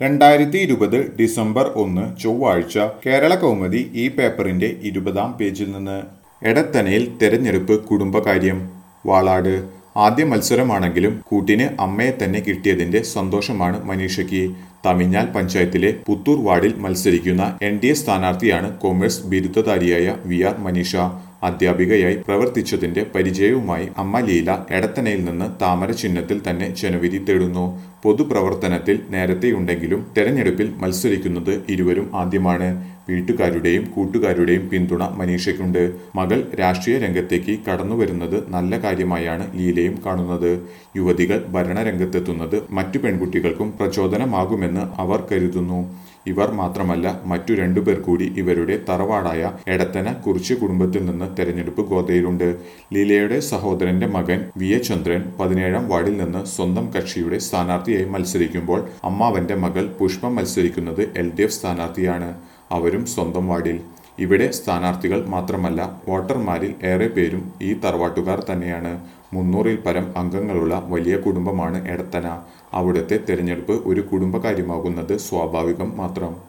രണ്ടായിരത്തി ഇരുപത് ഡിസംബർ ഒന്ന് ചൊവ്വാഴ്ച കേരള കൗമുദി ഈ പേപ്പറിന്റെ ഇരുപതാം പേജിൽ നിന്ന് എടത്തനയിൽ തെരഞ്ഞെടുപ്പ് കുടുംബകാര്യം വാളാട് ആദ്യ മത്സരമാണെങ്കിലും കൂട്ടിന് അമ്മയെ തന്നെ കിട്ടിയതിന്റെ സന്തോഷമാണ് മനീഷയ്ക്ക് തമിഞ്ഞാൽ പഞ്ചായത്തിലെ പുത്തൂർ വാർഡിൽ മത്സരിക്കുന്ന എൻ ഡി എ സ്ഥാനാർത്ഥിയാണ് കോമേഴ്സ് ബിരുദധാരിയായ വി ആർ മനീഷ അധ്യാപികയായി പ്രവർത്തിച്ചതിന്റെ പരിചയവുമായി അമ്മ ലീല എടത്തനയിൽ നിന്ന് താമര ചിഹ്നത്തിൽ തന്നെ ജനവിധി തേടുന്നു പൊതുപ്രവർത്തനത്തിൽ നേരത്തെയുണ്ടെങ്കിലും തെരഞ്ഞെടുപ്പിൽ മത്സരിക്കുന്നത് ഇരുവരും ആദ്യമാണ് വീട്ടുകാരുടെയും കൂട്ടുകാരുടെയും പിന്തുണ മനീഷയ്ക്കുണ്ട് മകൾ രാഷ്ട്രീയ രംഗത്തേക്ക് കടന്നുവരുന്നത് നല്ല കാര്യമായാണ് ലീലയും കാണുന്നത് യുവതികൾ ഭരണരംഗത്തെത്തുന്നത് മറ്റു പെൺകുട്ടികൾക്കും പ്രചോദനമാകുമെന്ന് അവർ കരുതുന്നു ഇവർ മാത്രമല്ല മറ്റു രണ്ടുപേർ കൂടി ഇവരുടെ തറവാടായ എടത്തന കുറിച്ച് കുടുംബത്തിൽ നിന്ന് തെരഞ്ഞെടുപ്പ് ഗോതയിലുണ്ട് ലീലയുടെ സഹോദരന്റെ മകൻ വി എ ചന്ദ്രൻ പതിനേഴാം വാർഡിൽ നിന്ന് സ്വന്തം കക്ഷിയുടെ സ്ഥാനാർത്ഥിയായി മത്സരിക്കുമ്പോൾ അമ്മാവന്റെ മകൾ പുഷ്പ മത്സരിക്കുന്നത് എൽ ഡി എഫ് സ്ഥാനാർത്ഥിയാണ് അവരും സ്വന്തം വാർഡിൽ ഇവിടെ സ്ഥാനാർത്ഥികൾ മാത്രമല്ല വോട്ടർമാരിൽ ഏറെ പേരും ഈ തറവാട്ടുകാർ തന്നെയാണ് മുന്നൂറിൽ പരം അംഗങ്ങളുള്ള വലിയ കുടുംബമാണ് എടത്തന അവിടുത്തെ തെരഞ്ഞെടുപ്പ് ഒരു കുടുംബകാര്യമാകുന്നത് സ്വാഭാവികം മാത്രം